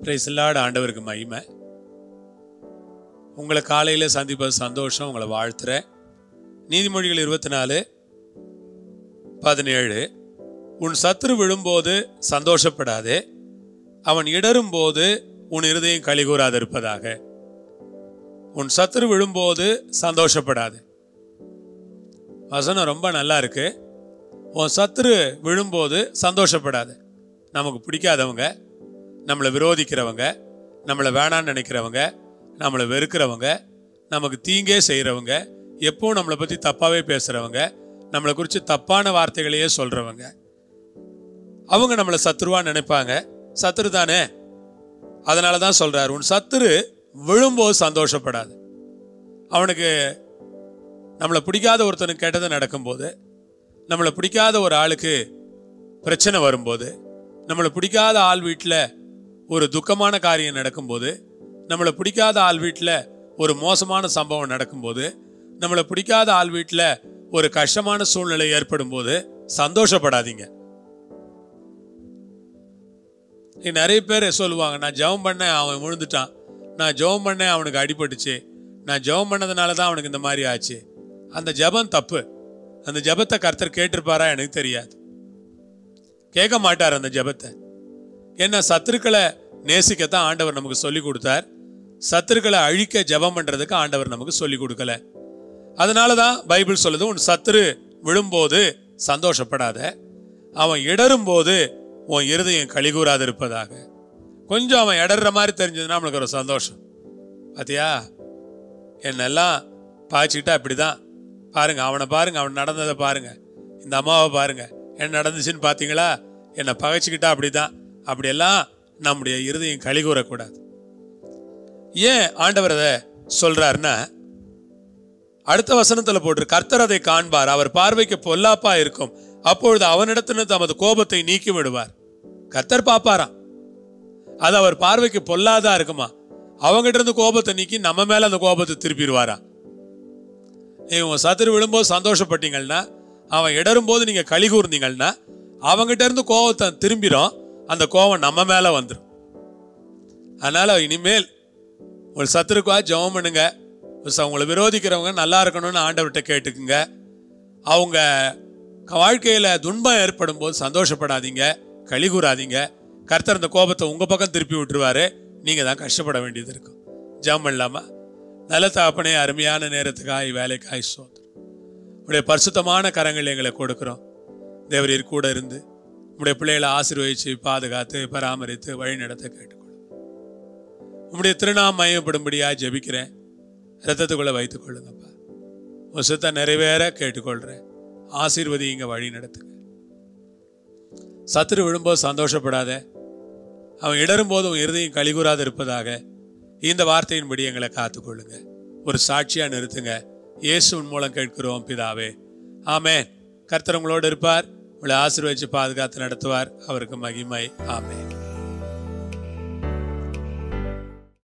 பிரைஸ்லாடு ஆண்டவருக்கு மகிமை உங்களை காலையில் சந்திப்பது சந்தோஷம் உங்களை வாழ்த்துறேன் நீதிமொழிகள் இருபத்தி நாலு பதினேழு உன் சத்துரு விழும்போது சந்தோஷப்படாதே அவன் இடரும் போது உன் இருதயம் கலிகூறாதிருப்பதாக உன் சத்துரு விழும்போது சந்தோஷப்படாது வசனம் ரொம்ப நல்லா இருக்கு உன் சத்துரு விழும்போது சந்தோஷப்படாது நமக்கு பிடிக்காதவங்க நம்மளை விரோதிக்கிறவங்க நம்மளை வேணான்னு நினைக்கிறவங்க நம்மளை வெறுக்கிறவங்க நமக்கு தீங்கே செய்கிறவங்க எப்பவும் நம்மளை பற்றி தப்பாகவே பேசுகிறவங்க நம்மளை குறித்து தப்பான வார்த்தைகளையே சொல்கிறவங்க அவங்க நம்மளை சத்துருவா நினைப்பாங்க சத்துரு தானே அதனால தான் சொல்கிறார் உன் சத்துரு விழும்போது சந்தோஷப்படாது அவனுக்கு நம்மளை பிடிக்காத ஒருத்தனுக்கு கெட்டது நடக்கும்போது நம்மளை பிடிக்காத ஒரு ஆளுக்கு பிரச்சனை வரும்போது நம்மளை பிடிக்காத ஆள் வீட்டில் ஒரு துக்கமான காரியம் நடக்கும்போது நம்மளை பிடிக்காத ஆள் வீட்டில் ஒரு மோசமான சம்பவம் நடக்கும்போது நம்மளை பிடிக்காத ஆள் வீட்டில் ஒரு கஷ்டமான சூழ்நிலை ஏற்படும் போது சந்தோஷப்படாதீங்க நீ நிறைய பேர் சொல்லுவாங்க நான் ஜெபம் பண்ணேன் அவன் விழுந்துட்டான் நான் ஜெபம் பண்ணேன் அவனுக்கு அடிபட்டுச்சு நான் ஜெபம் பண்ணதுனால தான் அவனுக்கு இந்த மாதிரி ஆச்சு அந்த ஜெபம் தப்பு அந்த ஜெபத்தை கர்த்தர் கேட்டிருப்பாரா எனக்கு தெரியாது கேட்க மாட்டார் அந்த ஜெபத்தை என்ன சத்துருக்களை நேசிக்கத்தான் ஆண்டவர் நமக்கு சொல்லி கொடுத்தார் சத்துருக்களை அழிக்க ஜெபம் பண்றதுக்கு ஆண்டவர் நமக்கு சொல்லி கொடுக்கல அதனால தான் பைபிள் சொல்லுது உன் சத்துரு விழும்போது சந்தோஷப்படாத அவன் இடரும் போது உன் இருதயம் கலிகூறாது இருப்பதாக கொஞ்சம் அவன் இடற மாதிரி தெரிஞ்சதுன்னா நம்மளுக்கு ஒரு சந்தோஷம் பாத்தியா என்னெல்லாம் பாய்ச்சிக்கிட்டா இப்படிதான் பாருங்க அவனை பாருங்க அவன் நடந்ததை பாருங்க இந்த அம்மாவை பாருங்க என்ன நடந்துச்சுன்னு பார்த்தீங்களா என்னை பகைச்சிக்கிட்டா அப்படிதான் அப்படியெல்லாம் நம்முடைய இருதயம் கலிகூறக்கூடாது ஏன் ஆண்டவர் அதை சொல்றாருன்னா அடுத்த வசனத்துல போட்டு கர்த்தர் அதை காண்பார் அவர் பார்வைக்கு பொல்லாப்பா இருக்கும் அப்பொழுது அவனிடத்திலிருந்து தமது கோபத்தை நீக்கி விடுவார் கர்த்தர் பாப்பாராம் அது அவர் பார்வைக்கு பொல்லாதா இருக்குமா அவங்ககிட்ட இருந்து கோபத்தை நீக்கி நம்ம மேல அந்த கோபத்தை திருப்பிடுவாரா நீங்க சத்துரு விழும்போது சந்தோஷப்பட்டீங்கன்னா அவன் இடரும் போது நீங்க களி கூர்ந்தீங்கன்னா அவங்ககிட்ட இருந்து கோபத்தை திரும்பிடும் அந்த கோபம் நம்ம மேல வந்துடும் அதனால இனிமேல் ஒரு சத்துருக்கா ஜெபம் பண்ணுங்க ச- உங்களை விரோதிக்கிறவங்க நல்லா இருக்கணும்னு ஆண்டவர்கிட்ட கேட்டுக்குங்க அவங்க க- வாழ்க்கையில துன்பம் ஏற்படும் போது சந்தோஷப்படாதீங்க களி கூறாதீங்க கர்த்தர் அந்த கோபத்தை உங்க பக்கம் திருப்பி விட்டுருவாரு நீங்க தான் கஷ்டப்பட வேண்டியது இருக்கும் ஜெபம் இல்லாம நல்ல தாப்பனே அருமையான நேரத்துக்காய் வேலைக்காய் சோதர் உடைய பரிசுத்தமான கரங்கள் எங்களை கொடுக்கிறோம் தேவரீர் கூட இருந்து உடைய பிள்ளைகளை ஆசீர்வதிச்சு பாதுகாத்து பராமரித்து வழி நடத்த கேட்டுக்கொள்ளும் உம்முடைய திருநாம் மையப்படும்படியா ஜெபிக்கிறேன் ரத்தத்துக்குள்ள வைத்துக் கொள்ளுங்கப்பா உன் சித்த நிறைவேற கேட்டுக்கொள்றேன் ஆசீர்வதிங்க வழி நடத்துங்க சத்துரு விழும்போது சந்தோஷப்படாத அவன் இடரும் போது உன் இருதையும் கலிகூறாது இருப்பதாக இந்த வார்த்தையின்படி எங்களை காத்துக்கொள்ளுங்க ஒரு சாட்சியா நிறுத்துங்க இயேசுவின் மூலம் கேட்கிறோம் பிதாவே ஆமென் கர்த்தர் உங்களோடு இருப்பார் உங்களை ஆசீர்வதிச்சு பாதுகாத்து நடத்துவார் அவருக்கு மகிமை ஆமென்